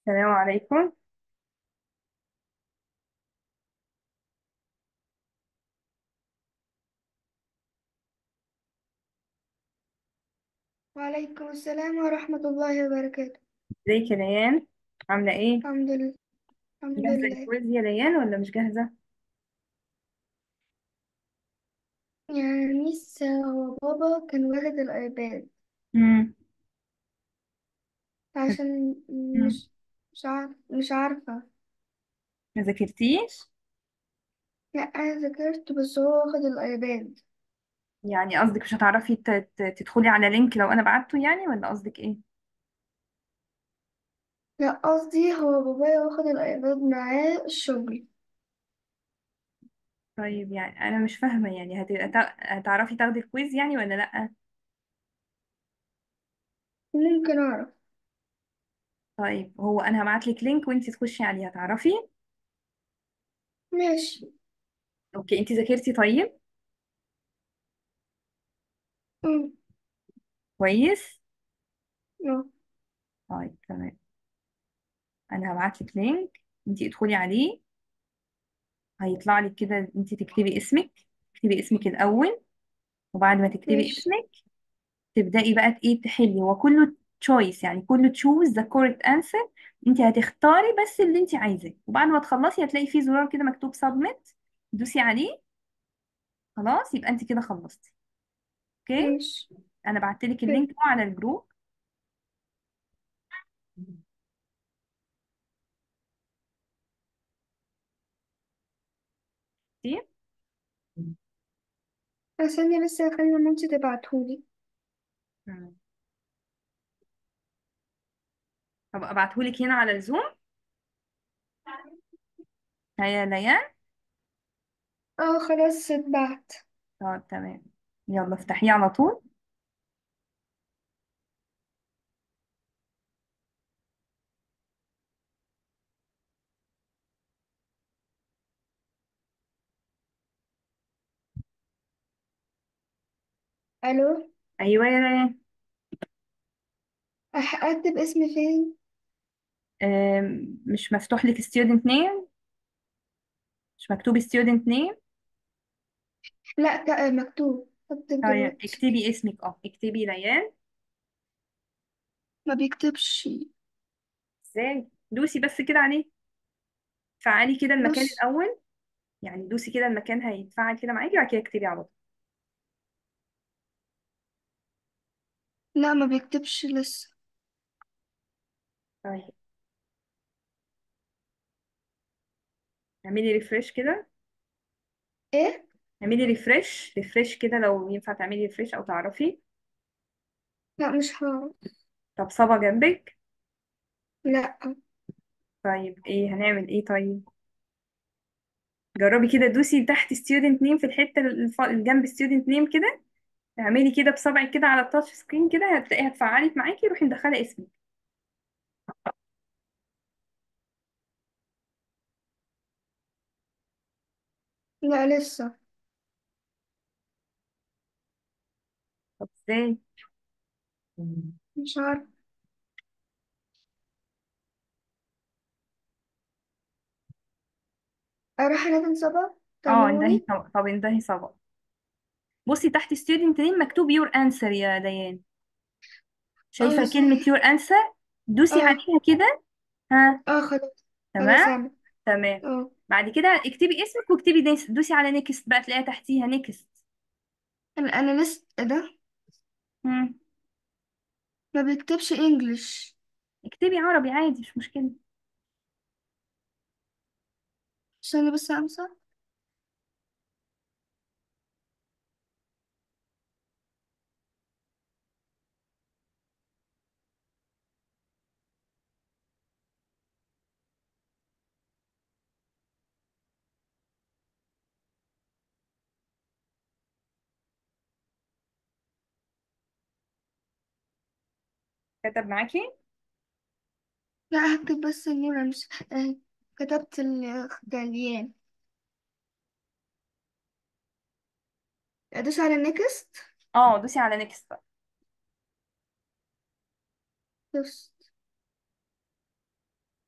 السلام عليكم وعليكم السلام ورحمة الله وبركاته ازيك يا ليان عاملة ايه؟ الحمد لله الحمد جاهزة لله للكويز يا ليان ولا مش جاهزة؟ يعني ميس هو بابا كان واخد الآيباد مم. عشان مم. مش مش عارف مش عارفة ما ذاكرتيش؟ لا أنا ذاكرت بس هو واخد الآيباد يعني قصدك مش هتعرفي ت- ت- تدخلي على لينك لو انا بعته يعني ولا قصدك ايه؟ لا قصدي هو بابايا واخد الآيباد معاه الشغل طيب يعني انا مش فاهمة يعني هت- هت- هتعرفي تاخدي الكويز يعني ولا لأ؟ ممكن أعرف طيب هو انا هبعتلك لينك وانتي تخشي عليه هتعرفي؟ ماشي اوكي انتي ذاكرتي طيب؟ أمم، كويس؟ أه، طيب تمام انا هبعتلك لينك انتي ادخلي عليه هيطلع لك كده انتي تكتبي اسمك تكتبي اسمك الاول وبعد ما تكتبي ماشي اسمك تبدأي بقى ايه تحلي هو كله تشويس يعني كله تشوز ذا كوريكت انسر انت هتختاري بس اللي انت عايزاه وبعد ما تخلصي هتلاقي فيه زرار كده مكتوب سبميت دوسي عليه خلاص يبقى انت كده خلصتي اوكي ماشي انا بعتلك أوكي. اللينك ده على الجروب اوكي استني بس أخلي مامتي تبعتهولي مم. هبقى ابعتهولك هنا على الزوم هيا ليان اه خلاص اتبعت طب تمام يلا افتحيه على طول ألو ايوه يا ليان أح- أكتب اسمي فين أم، مش مفتوح لك ستودنت نيم مش مكتوب ستودنت نيم لا ك- مكتوب اكتب طيب دلوقتي اكتبي اسمك اه اكتبي ليان ما بيكتبش ازاي دوسي بس كده عليه فعلي كده المكان بص الاول يعني دوسي كده المكان هيتفعل كده معاكي وبعد كده اكتبي على طول لا ما بيكتبش لسه طيب اعملي ريفرش كده ايه اعملي ريفرش ريفرش كده لو ينفع تعملي ريفرش او تعرفي لا مش هعرف طب صبا جنبك لا طيب ايه هنعمل ايه طيب جربي كده دوسي تحت ستودنت نيم في الحته الف- اللي جنب ستودنت نيم كده اعملي كده بصبعك كده على التاتش سكرين كده هتلاقيها اتفعلت معاكي روحي مدخله اسمك لا لسه طب ازاي مش عارف اروح انادي صبا اه اندهي تعملوني صبا طب اندهي صبا بصي تحت ستودنت نيم مكتوب يور انسر يا ديان اه شايفة كلمة صحيح your answer دوسي اه عليها كده ها اه خلاص خلاص تمام اعمل تمام اه بعد كده اكتبي اسمك واكتبي نيس دوسي على نيكست بقى تلاقيها تحتيها نيكست انا انا لسه ايه ده مم. ما بيكتبش انجلش اكتبي عربي عادي مش مشكلة استني بس امسح كتب معاكي لا هكتب بس النور مش اه كتبت الغاليان ادوس على نيكست اه دوسي على نيكست بقى بس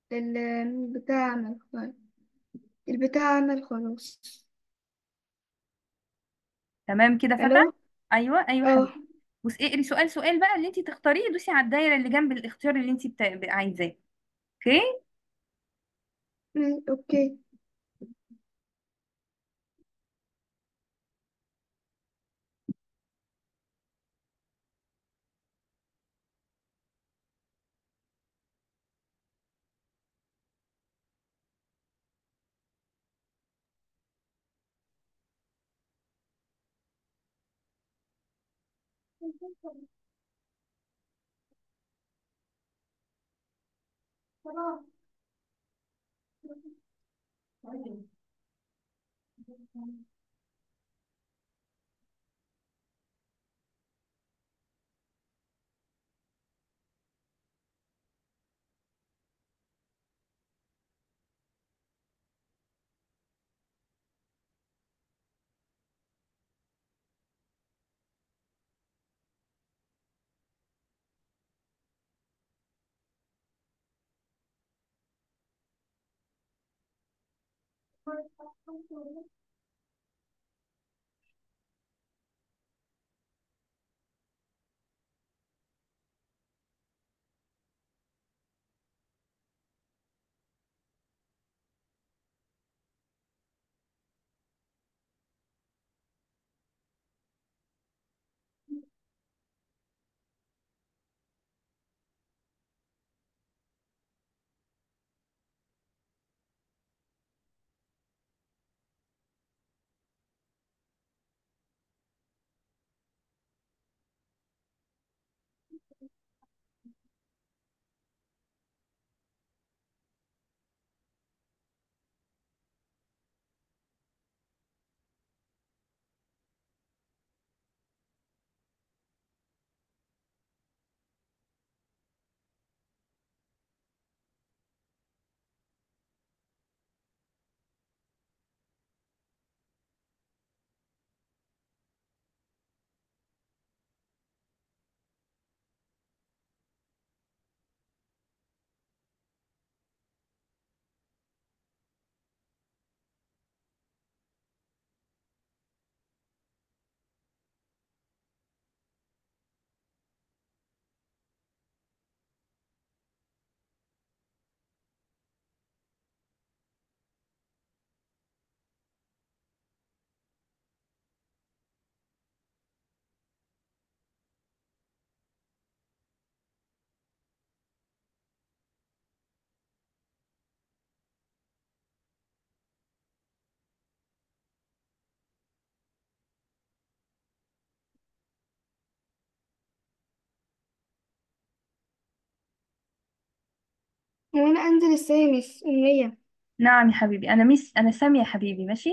البتاع عمل خلاص البتاع عمل خلاص تمام كده الو فتح ايوه ايوه اه حبيبي بص اقري سؤال سؤال بقى اللي انت تختاريه دوسي على الدايره اللي جنب الاختيار اللي انت بتا... عايزاه اوكي مم، اوكي هو انا انزل ازاي مس أمنية نعم يا حبيبي انا ميس انا ساميه يا حبيبي ماشي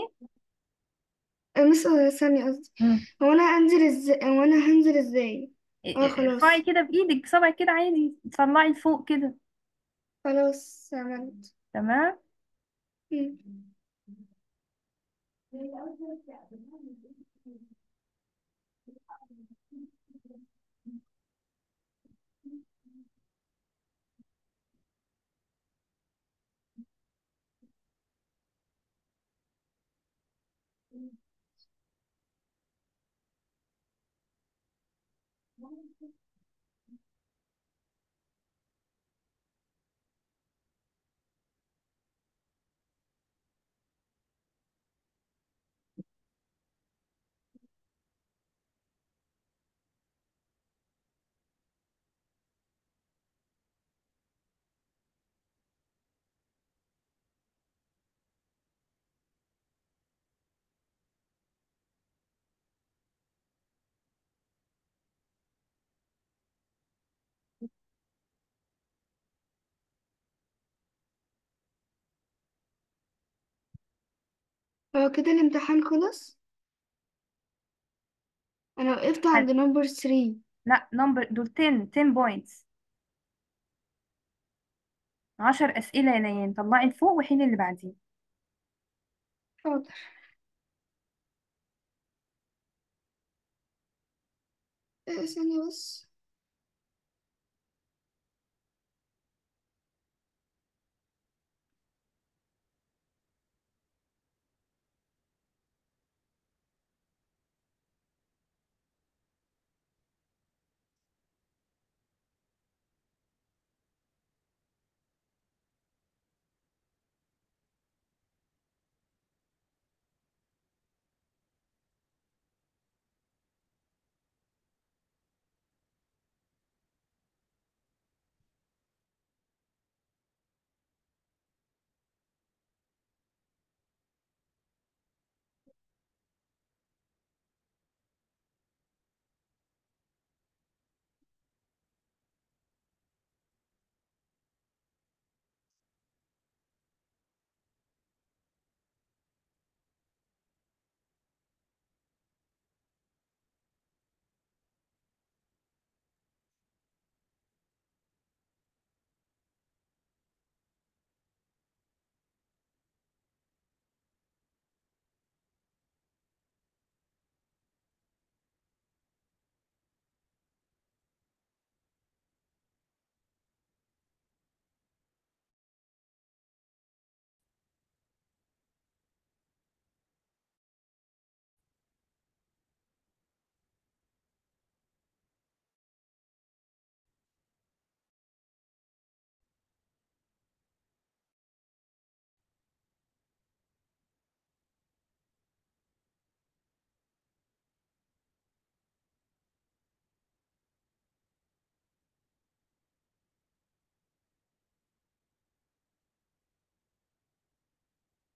آه، مس ثانية قصدي مم. هو انا انزل ازاي هو انا هنزل ازاي ا- اه ا- ارفعي خلاص كده بايدك بصبعك كده عادي تطلعي لفوق كده خلاص عملت تمام مم. هو كده الامتحان خلص انا وقفت حلو. عند نمبر 3 لا نمبر دول 10 10 بوينتس 10 اسئله يا ليان طلعي لفوق وحيلي اللي بعديه حاضر آه، ثانية بس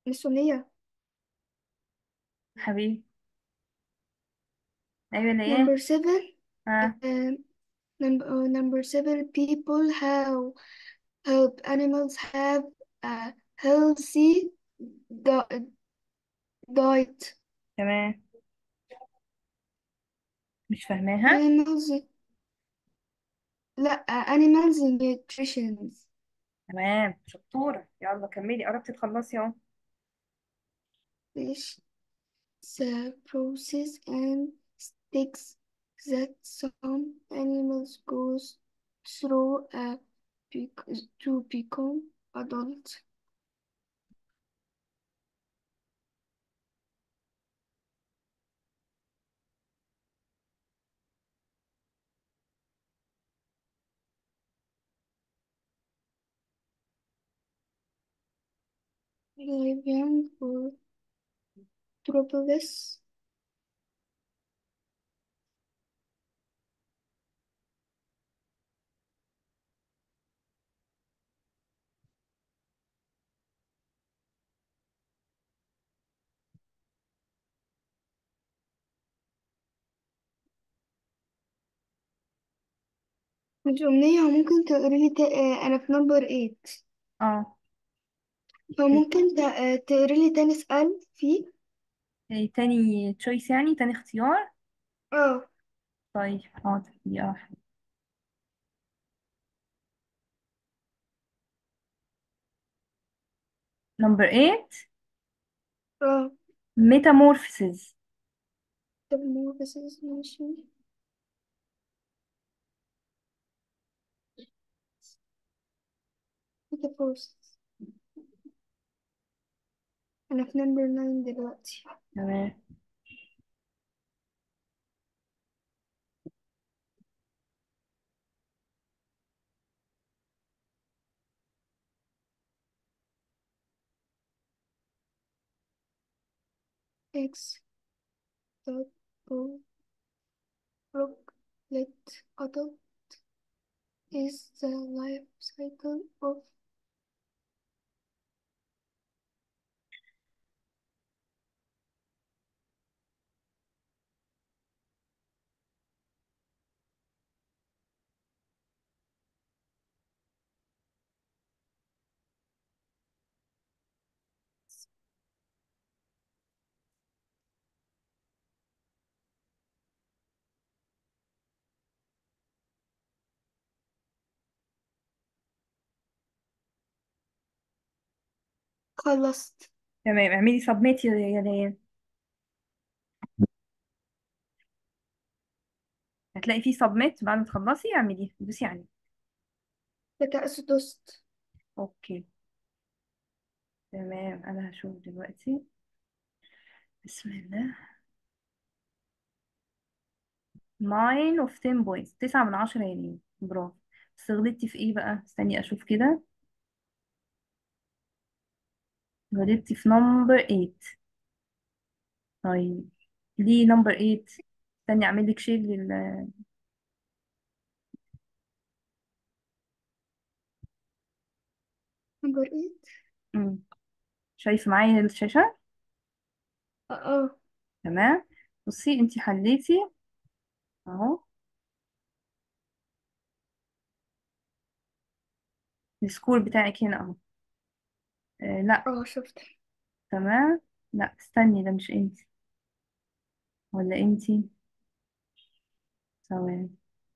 مس أمنية حبيبي ايوه اللي ايه number seven ها uh, number, uh, number seven people how help animals have a healthy di- diet تمام مش فاهماها animals لا animals nutrition تمام شطورة يلا كملي قربتي تخلصي اهو fish the process and sticks that some animals goes through uh, bec- to become adults. Living for Tropolis. مش أمنية ممكن تقري لي تا... آه، أنا في نمبر 8 اه فممكن ت... آه، تقري لي تاني سؤال فيه إيه تاني تشويس يعني تاني اختيار اه طيب حاضر دي اه نمبر 8 اه metamorphosis طب مو بس ماشي كده فرصة أنا في نمبر 9 دلوقتي تمام X dot O rocklet adult is the life cycle of خلصت تمام اعملي سبميت يا يا ليان هتلاقي فيه سبميت بعد ما تخلصي اعملي دوسي عليه بكأس دوست اوكي تمام انا هشوف دلوقتي بسم الله 9 of 10 points 9 من 10 يا ليان برافو بس غلطتي في ايه بقى استني اشوف كده غلطتي في نمبر 8 طيب ليه نمبر 8 استني اعمل لك شير لل نمبر 8 مم. شايفه معايا الشاشه اه اه تمام بصي انتي حليتي اهو السكور بتاعك هنا اهو آه لا اه شفت تمام لا استني ده مش انتي ولا انتي ثواني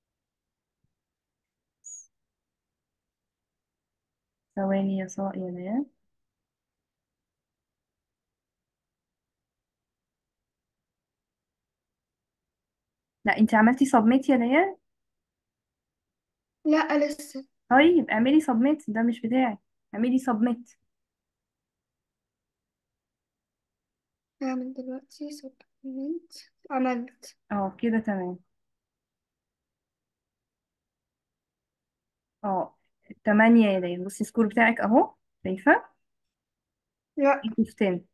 ثواني يا صا يا ليان لا انتي عملتي سبميت يا ليان لا لسه طيب اعملي سبميت ده مش بتاعي اعملي سبميت هعمل دلوقتي سبمنت عملت اه كده تمام اه تمانية يا ليان بصي السكور بتاعك اهو شايفة لا 8 of 10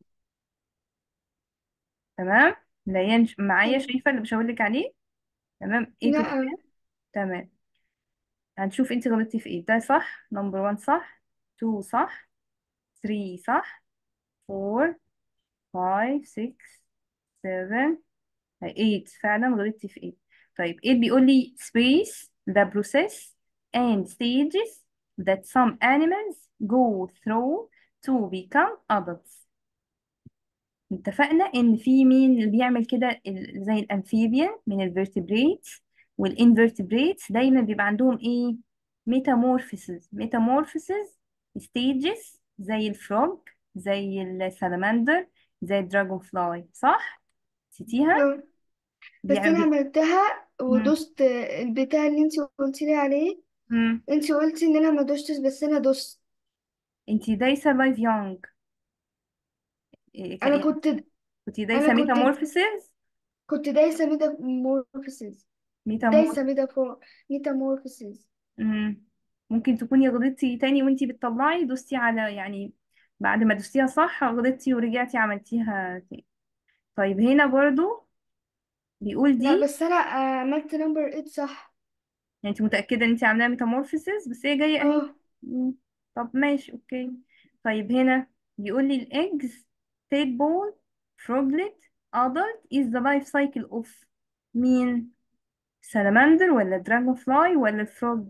تمام ليان ش- معايا شايفة اللي بشاورلك عليه تمام 8 of لا 10 تمام هنشوف انت غلطتي في ايه ده صح نمبر 1 صح 2 صح 3 صح four five six seven eight فعلا غلطتي في eight طيب eight بيقول لي space the process and stages that some animals go through to become adults اتفقنا ان في مين اللي بيعمل كده ال- زي الامفيبيان من الفيرتبريتس والانفيرتبريتس دايما بيبقى عندهم ايه ميتامورفيسز ميتامورفيسز ستيجز زي الفروج زي السالامندر زي الدراجون فلاي صح نسيتيها اه بس بيعمل انا بي... عملتها مم. ودوست البتاع اللي انت قلتي لي عليه مم. انت قلتي ان انا ما دوستش بس انا دوست انتي دايسة لايف يونج إيه ك- انا يعني كنت كنتي انا دايسة كنت ميتامورفيسز كنت دايسه ميتامورفيسز ميتامور دايسه ميتافور ميتامورفيسز مم. ممكن تكوني غلطتي تاني وانتي بتطلعي دوستي على يعني بعد ما دوستيها صح غلطتي ورجعتي عملتيها تاني طيب هنا برضو بيقول لا دي بس انا آه، عملت نمبر 8 صح يعني انت متأكدة ان انت عاملاها ميتامورفيسز بس هي جاية اهي اه مم. طب ماشي اوكي طيب هنا بيقول لي الايجز tadpole froglet adult is the life cycle of مين salamander ولا dragonfly ولا frog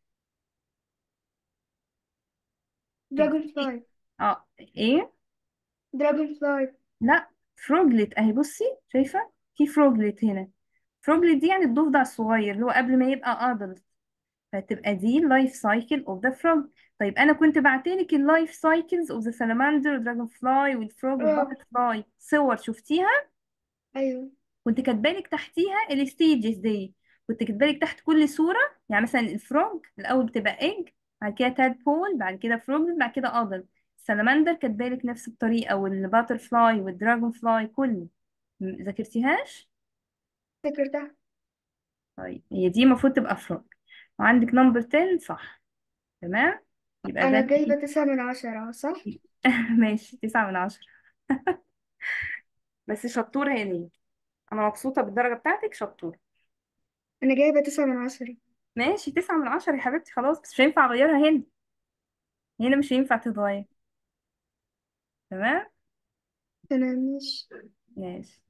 دراجون فلاي اه ايه دراجون فلاي لا فروجلت اهي بصي شايفة في فروجلت هنا فروجلت دي يعني الضفدع الصغير اللي هو قبل ما يبقى ادلت فتبقى دي اللايف سايكل اوف ذا فروج طيب انا كنت بعتلك اللايف سايكلز اوف ذا سالاماندر والدراجون فلاي والفروج اه والباتر فلاي صور شفتيها ايوه كنت كاتبالك تحتيها الستيجز دي كنت كاتبالك تحت كل صورة يعني مثلا الفروج الأول بتبقى ايج بعد كده تادبول بعد كده فروج بعد كده أدلت السلمندر كاتبالك نفس الطريقة والباتر فلاي والدراجون فلاي كله م- ذاكرتيهاش فكرتها طيب هي دي المفروض تبقى فروج وعندك نمبر 10 صح تمام يبقى انا ده جايبه ايه تسعة من عشرة صح ماشي تسعة من عشرة بس شطورة يا ليه أنا مبسوطة بالدرجة بتاعتك شطورة انا جايبه تسعة من عشرة ماشي تسعة من عشرة يا حبيبتي خلاص بس مش هينفع أغيرها هنا هنا مش هينفع تتغير تمام تمام ماشي ماشي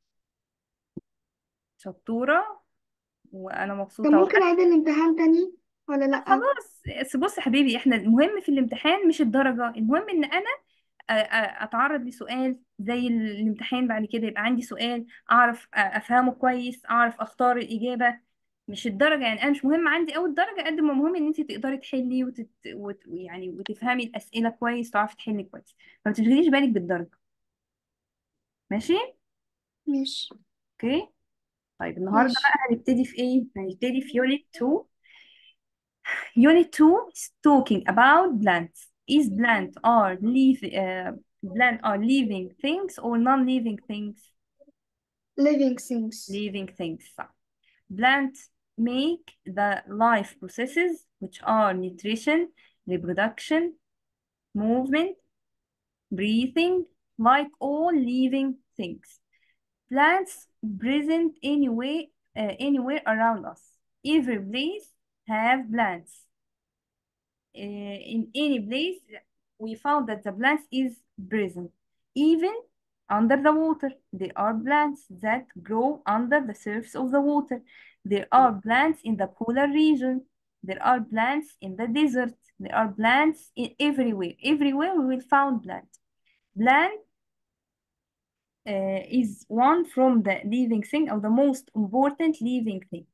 شطورة وأنا طب مبسوطة ممكن وأنا اعيد الامتحان تاني ولا لا لأ خلاص بس بص يا حبيبي احنا المهم في الامتحان مش الدرجة المهم ان انا أ- أ- اتعرض لسؤال زي ال- الامتحان بعد كده يبقى عندي سؤال اعرف أ- افهمه كويس اعرف اختار الاجابة مش الدرجة يعني انا مش مهم عندي اول درجة قد ما مهم ان انت تقدري تحلي وتت... وت... يعني وتفهمي الاسئلة كويس تعرفي تحلي كويس فما تشغليش بالك بالدرجة ماشي ماشي اوكي طيب النهارده ماشي بقى هنبتدي في ايه هنبتدي في يونت 2 Unit 2 is talking about plants. Is plant are live, uh, plant are living things or non-living things? living things Living things. صح. Plants make the life processes which are nutrition, reproduction, movement, breathing, like all living things. Plants present anywhere, uh, anywhere around us. Every place have plants. uh, in any place we found that the plants is present even under the water there are plants that grow under the surface of the water there are plants in the polar region there are plants in the desert there are plants in everywhere everywhere we will find plant plant uh, is one from the living thing or the most important living thing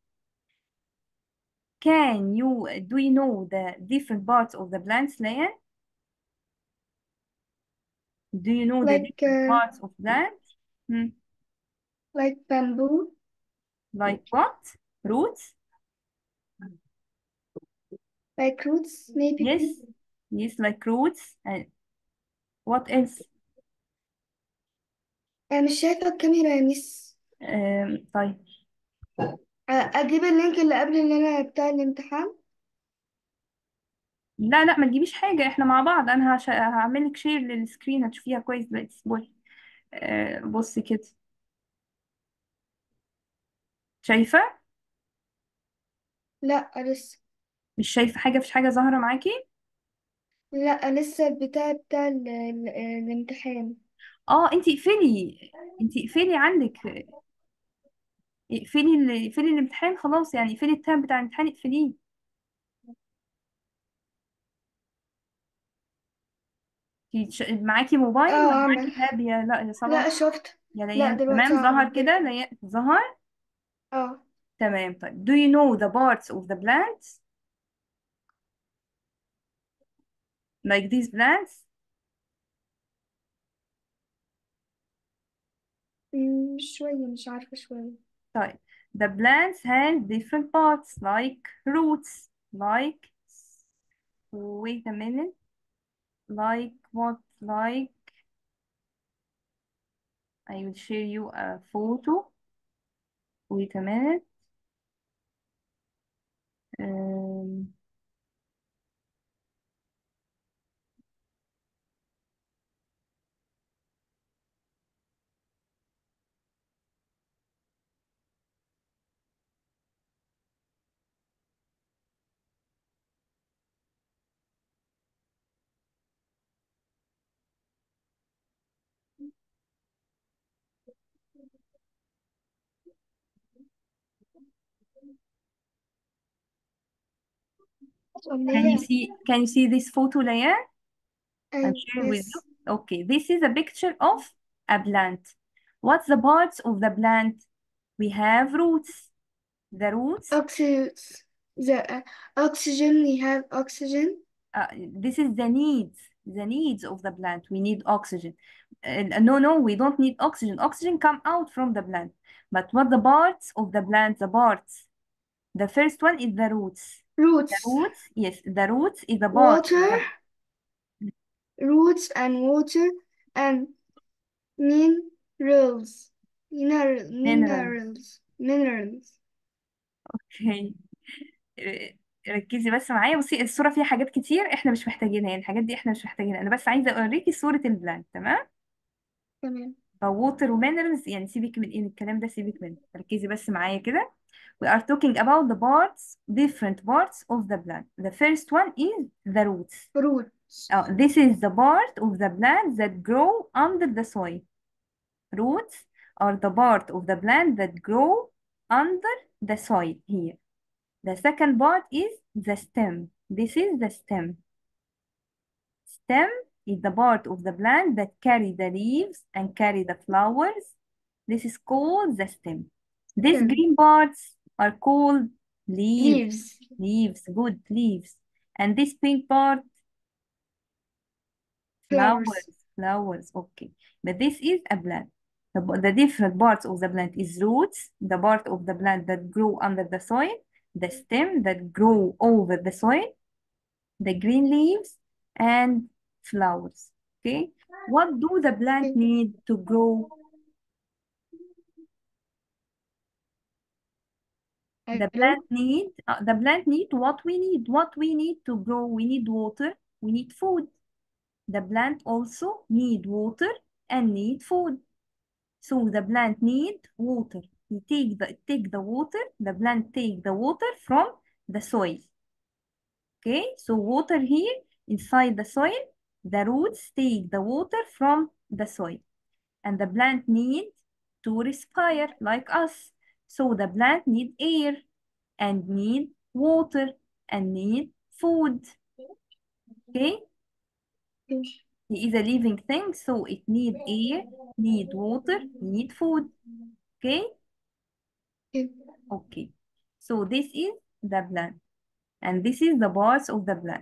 can you do you know the different parts of the plants Leah? Do you know the like different uh, parts of plants? Hmm. like bamboo Like what? Roots? like roots maybe Yes. Yes, like roots. And what else? انا مش شايفة الكاميرا يا ميس Um, طيب أ- اجيب اللينك اللي قبل اللي انا بتاع الامتحان لا لا ما تجيبيش حاجة احنا مع بعض انا هش... هعمل لك شير للسكرين هتشوفيها كويس دلوقتي اصبري آه بصي كده شايفة؟ لا لسه مش شايفة حاجة مفيش حاجة ظاهرة معاكي؟ لا لسه البتاع بتاع ال- ال- الامتحان اه انت اقفلي انت اقفلي عندك اقفلي ال- اقفلي الامتحان خلاص يعني اقفلي التاب بتاع الامتحان اقفليه انتي تش- معاكي موبايل اه ولا عمل معاكي تاب يا لا يا صباح لا شفت يا لا ليان دلوقتي تمام ظهر عمل كده ليان ظهر اه تمام طيب do you know the parts of the plants like these plants مم، شوية مش عارفة شوية طيب the plants have different parts like roots like wait a minute like what like I will share you a photo wait a minute um, can you أمنية see can you see this photo Layan I'm أيوة sharing with you يس okay this is a picture of a plant what's the parts of the plant we have roots the roots oxygen the oxygen we have oxygen uh, this is the needs the needs of the plant we need oxygen Uh, no no we don't need oxygen oxygen come out from the plant but what the parts of the plant the parts the first one is the roots the roots roots yes the roots is the part of water the roots and water and minerals mineral mineral minerals minerals okay ركزي بس معايا بصي الصورة فيها حاجات كتير احنا مش محتاجينها يعني الحاجات دي احنا مش محتاجينها انا بس عايزة اوريكي صورة البلانت تمام تمام فووتر ومينرالز يعني سيبك من ايه الكلام ده سيبك منه ركزي بس معايا كده we are talking about the parts different parts of the plant the first one is the roots roots uh, this is the part of the plant that grow under the soil roots are the part of the plant that grow under the soil here the second part is the stem this is the stem stem is the part of the plant that carry the leaves and carry the flowers. This is called the stem. These stem green parts are called leaves. leaves Leaves, good leaves. And this pink part, flowers flowers, flowers. Okay. But this is a plant. The, the different parts of the plant is roots, the part of the plant that grow under the soil, the stem that grow over the soil, the green leaves, and flowers. Okay. What do the plant need to grow? The أيوة plant need uh, the plant need what we need. What we need to grow. We need water. We need food. The plant also need water and need food. So the plant need water. We take the take the water. The plant take the water from the soil. Okay. So water here inside the soil. The roots take the water from the soil. and the plant need to respire like us. So the plant need air and need water and need food. Okay? It is a living thing, so it need air, need water, need food. Okay? Okay. So this is the plant. And this is the parts of the plant.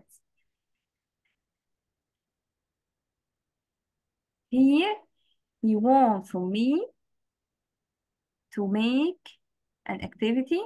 Here, he wants from me to make an activity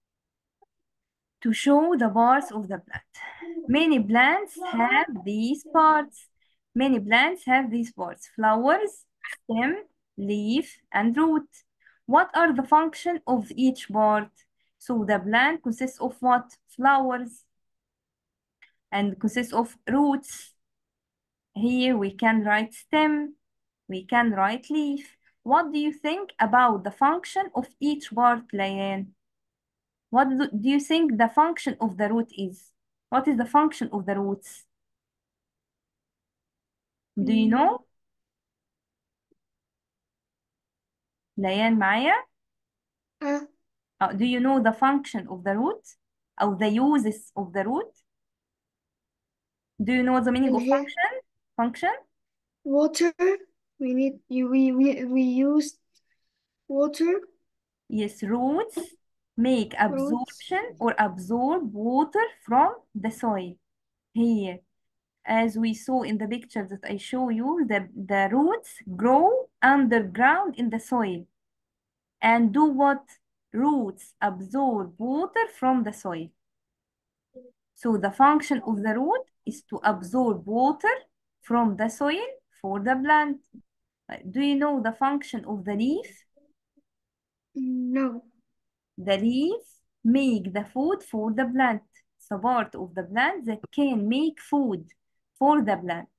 to show the parts of the plant. Many plants have these parts. Many plants have these parts. Flowers, stem, leaf, and root. What are the function of each part? So the plant consists of what? Flowers and consists of roots. Here we can write stem. We can write leaf. What do you think about the function of each part, Layan? What do, do you think the function of the root is? What is the function of the roots? Do you know? ليان معايا اه uh, do you know the function of the root أو the uses of the root do you know the meaning of اللي هي function function water we need you we we we use water yes roots make roots absorption or absorb water from the soil here as we saw in the picture that I show you the, the roots grow underground in the soil and do what roots absorb water from the soil so the function of the root is to absorb water from the soil for the plant do you know the function of the leaf no the leaf make the food for the plant it's a part of the plant that can make food for the plant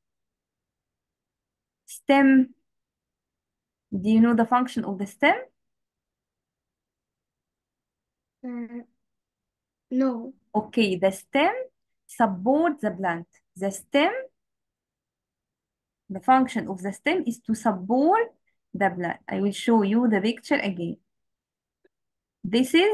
stem do you know the function of the stem uh, no okay the stem supports the plant the stem the function of the stem is to support the plant I will show you the picture again this is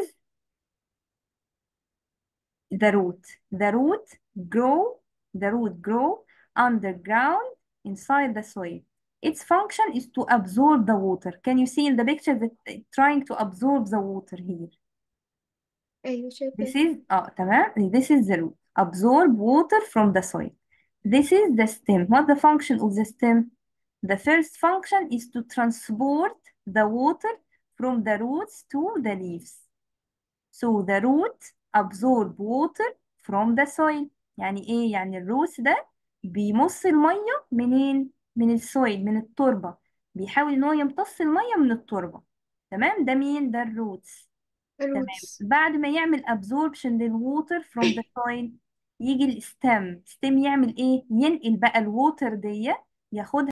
the root the root grow the root grow underground inside the soil its function is to absorb the water can you see in the picture that it's trying to absorb the water here أيوة this شايفة is اه تمام this is the root absorb water from the soil this is the stem what the function of the stem the first function is to transport the water from the roots to the leaves so the root absorb water from the soil يعني ايه يعني الروس ده بيمص المية منين من السويل من التربة بيحاول ان هو يمتص المية من التربة تمام ده مين ده الروتس تمام roots بعد ما يعمل absorption للووتر from the soil يجي الستم ستيم يعمل ايه ينقل بقى الووتر دي ياخدها